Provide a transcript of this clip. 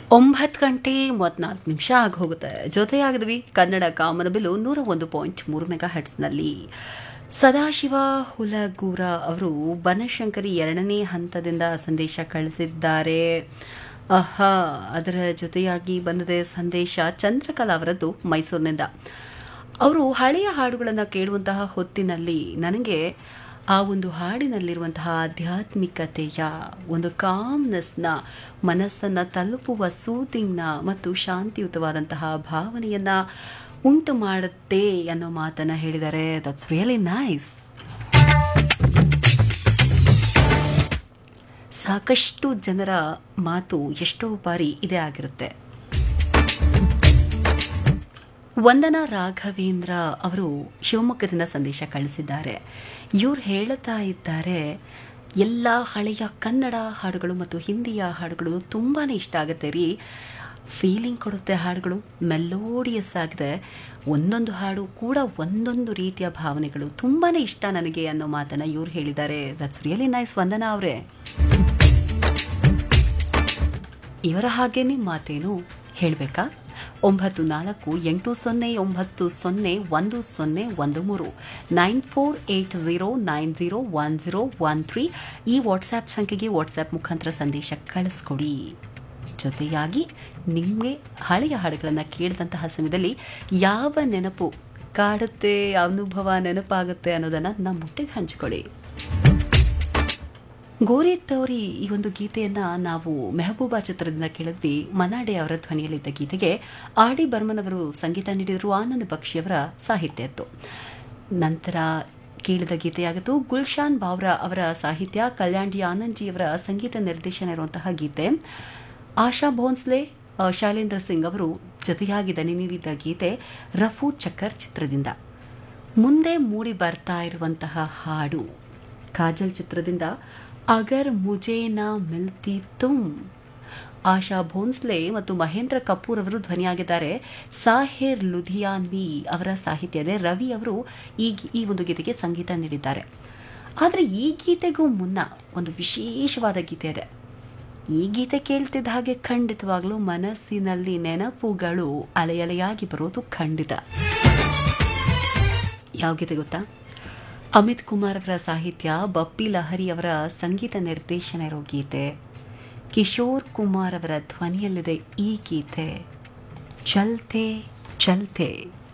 ಒಂಬತ್ತು ಗಂಟೆ ಮೂವತ್ನಾಲ್ಕು ನಿಮಿಷ ಆಗಿ ಹೋಗುತ್ತೆ ಜೊತೆಯಾಗಿದ್ವಿ ಕನ್ನಡ ಕಾಮನಬಿಲ್ಲು ನೂರ ಒಂದು ಪಾಯಿಂಟ್ ಮೂರು ಮೆಗಾ ಹಟ್ಸ್ನಲ್ಲಿ ಸದಾಶಿವ ಹುಲಗೂರ ಅವರು ಬನಶಂಕರಿ ಎರಡನೇ ಹಂತದಿಂದ ಸಂದೇಶ ಕಳಿಸಿದ್ದಾರೆ ಆಹಾ ಅದರ ಜೊತೆಯಾಗಿ ಬಂದಿದೆ ಸಂದೇಶ ಚಂದ್ರಕಲಾ ಅವರದ್ದು ಮೈಸೂರಿನಿಂದ ಅವರು ಹಳೆಯ ಹಾಡುಗಳನ್ನು ಕೇಳುವಂತಹ ಹೊತ್ತಿನಲ್ಲಿ ನನಗೆ ಆ ಒಂದು ಹಾಡಿನಲ್ಲಿರುವಂತಹ ಆಧ್ಯಾತ್ಮಿಕತೆಯ ಒಂದು ಕಾಮ್ನೆಸ್ನ ಮನಸ್ಸನ್ನು ತಲುಪುವ ಸೂತಿಂಗ್ನ ಮತ್ತು ಶಾಂತಿಯುತವಾದಂತಹ ಭಾವನೆಯನ್ನು ಉಂಟು ಮಾಡುತ್ತೆ ಅನ್ನೋ ಮಾತನ್ನು ಹೇಳಿದ್ದಾರೆ ದಟ್ಸ್ ರಿಯಲಿ ನೈಸ್ ಸಾಕಷ್ಟು ಜನರ ಮಾತು ಎಷ್ಟೋ ಬಾರಿ ಇದೇ ಆಗಿರುತ್ತೆ ವಂದನಾ ರಾಘವೇಂದ್ರ ಅವರು ಶಿವಮೊಗ್ಗದಿಂದ ಸಂದೇಶ ಕಳಿಸಿದ್ದಾರೆ ಇವ್ರು ಹೇಳ್ತಾ ಇದ್ದಾರೆ ಎಲ್ಲ ಹಳೆಯ ಕನ್ನಡ ಹಾಡುಗಳು ಮತ್ತು ಹಿಂದಿಯ ಹಾಡುಗಳು ತುಂಬಾ ಇಷ್ಟ ಆಗುತ್ತೆ ರೀ ಫೀಲಿಂಗ್ ಕೊಡುತ್ತೆ ಹಾಡುಗಳು ಮೆಲೋಡಿಯಸ್ ಆಗಿದೆ ಒಂದೊಂದು ಹಾಡು ಕೂಡ ಒಂದೊಂದು ರೀತಿಯ ಭಾವನೆಗಳು ತುಂಬಾ ಇಷ್ಟ ನನಗೆ ಅನ್ನೋ ಮಾತನ್ನು ಇವ್ರು ಹೇಳಿದ್ದಾರೆ ದಟ್ಸ್ ರಿಯಲಿ ನೈಸ್ ವಂದನಾ ಅವರೇ ಇವರ ಹಾಗೇನೆ ಮಾತೇನು ಹೇಳಬೇಕಾ ಒಂಬತ್ತು ನಾಲ್ಕು ಎಂಟು ಸೊನ್ನೆ ಒಂಬತ್ತು ಸೊನ್ನೆ ಒಂದು ಸೊನ್ನೆ ಒಂದು ಮೂರು nine four eight zero nine zero one zero one three ಈ ವಾಟ್ಸ್ಆ್ಯಪ್ ಸಂಖ್ಯೆಗೆ ವಾಟ್ಸ್ಆ್ಯಪ್ ಮುಖಾಂತರ ಸಂದೇಶ ಕಳಿಸ್ಕೊಡಿ ಜೊತೆಯಾಗಿ ನಿಮಗೆ ಹಳೆಯ ಹಾಡುಗಳನ್ನು ಕೇಳಿದಂತಹ ಸಮಯದಲ್ಲಿ ಯಾವ ನೆನಪು ಕಾಡುತ್ತೆ ಅನುಭವ ನೆನಪಾಗುತ್ತೆ ಅನ್ನೋದನ್ನು ನಮ್ಮ ಮುಟ್ಟಿಗೆ ಹಂಚಿಕೊಳ್ಳಿ ಗೋರಿ ತೋರಿ ಈ ಒಂದು ಗೀತೆಯನ್ನ ನಾವು ಮೆಹಬೂಬಾ ಚಿತ್ರದಿಂದ ಕೇಳಿದ್ವಿ ಮನಾಡೆ ಅವರ ಧ್ವನಿಯಲ್ಲಿದ್ದ ಗೀತೆಗೆ ಆರ್ ಡಿ ಬರ್ಮನ್ ಅವರು ಸಂಗೀತ ನೀಡಿದರು ಆನಂದ್ ಬಕ್ಷಿಯವರ ಸಾಹಿತ್ಯ ಇತ್ತು ನಂತರ ಕೇಳಿದ ಗೀತೆಯಾಗಿತ್ತು ಗುಲ್ಶಾನ್ ಬಾವ್ರಾ ಅವರ ಸಾಹಿತ್ಯ ಕಲ್ಯಾಣ್ ಜಿ ಆನಂದ್ಜಿಯವರ ಸಂಗೀತ ನಿರ್ದೇಶನ ಇರುವಂತಹ ಗೀತೆ ಆಶಾ ಭೋನ್ಸ್ಲೆ ಶಾಲೇಂದ್ರ ಸಿಂಗ್ ಅವರು ಜೊತೆಯಾಗಿ ದನಿ ನೀಡಿದ ಗೀತೆ ರಫೂ ಚಕ್ಕರ್ ಚಿತ್ರದಿಂದ ಮುಂದೆ ಮೂಡಿ ಬರ್ತಾ ಇರುವಂತಹ ಹಾಡು ಕಾಜಲ್ ಚಿತ್ರದಿಂದ ಅಗರ್ ಮುಜೆ ನಾ ಮಿಲ್ತಿ ತುಮ್ ಆಶಾ ಭೋನ್ಸ್ಲೆ ಮತ್ತು ಮಹೇಂದ್ರ ಕಪೂರ್ ಅವರು ಧ್ವನಿಯಾಗಿದ್ದಾರೆ ಸಾಹಿರ್ ಲುಧಿಯಾನ್ವಿ ಅವರ ಸಾಹಿತ್ಯ ಇದೆ ರವಿ ಅವರು ಈ ಈ ಒಂದು ಗೀತೆಗೆ ಸಂಗೀತ ನೀಡಿದ್ದಾರೆ ಆದರೆ ಈ ಗೀತೆಗೂ ಮುನ್ನ ಒಂದು ವಿಶೇಷವಾದ ಗೀತೆ ಇದೆ ಈ ಗೀತೆ ಕೇಳ್ತಿದ್ದ ಹಾಗೆ ಖಂಡಿತವಾಗ್ಲೂ ಮನಸ್ಸಿನಲ್ಲಿ ನೆನಪುಗಳು ಅಲೆಯಲೆಯಾಗಿ ಬರೋದು ಖಂಡಿತ ಯಾವ ಗೀತೆ ಗೊತ್ತಾ ಅಮಿತ್ ಕುಮಾರ್ ಅವರ ಸಾಹಿತ್ಯ ಬಪ್ಪಿ ಲಹರಿ ಅವರ ಸಂಗೀತ ನಿರ್ದೇಶನ ಇರೋ ಗೀತೆ ಕಿಶೋರ್ ಕುಮಾರ್ ಅವರ ಧ್ವನಿಯಲ್ಲಿದೆ ಈ ಗೀತೆ ಚಲ್ತೆ ಚಲ್ತೆ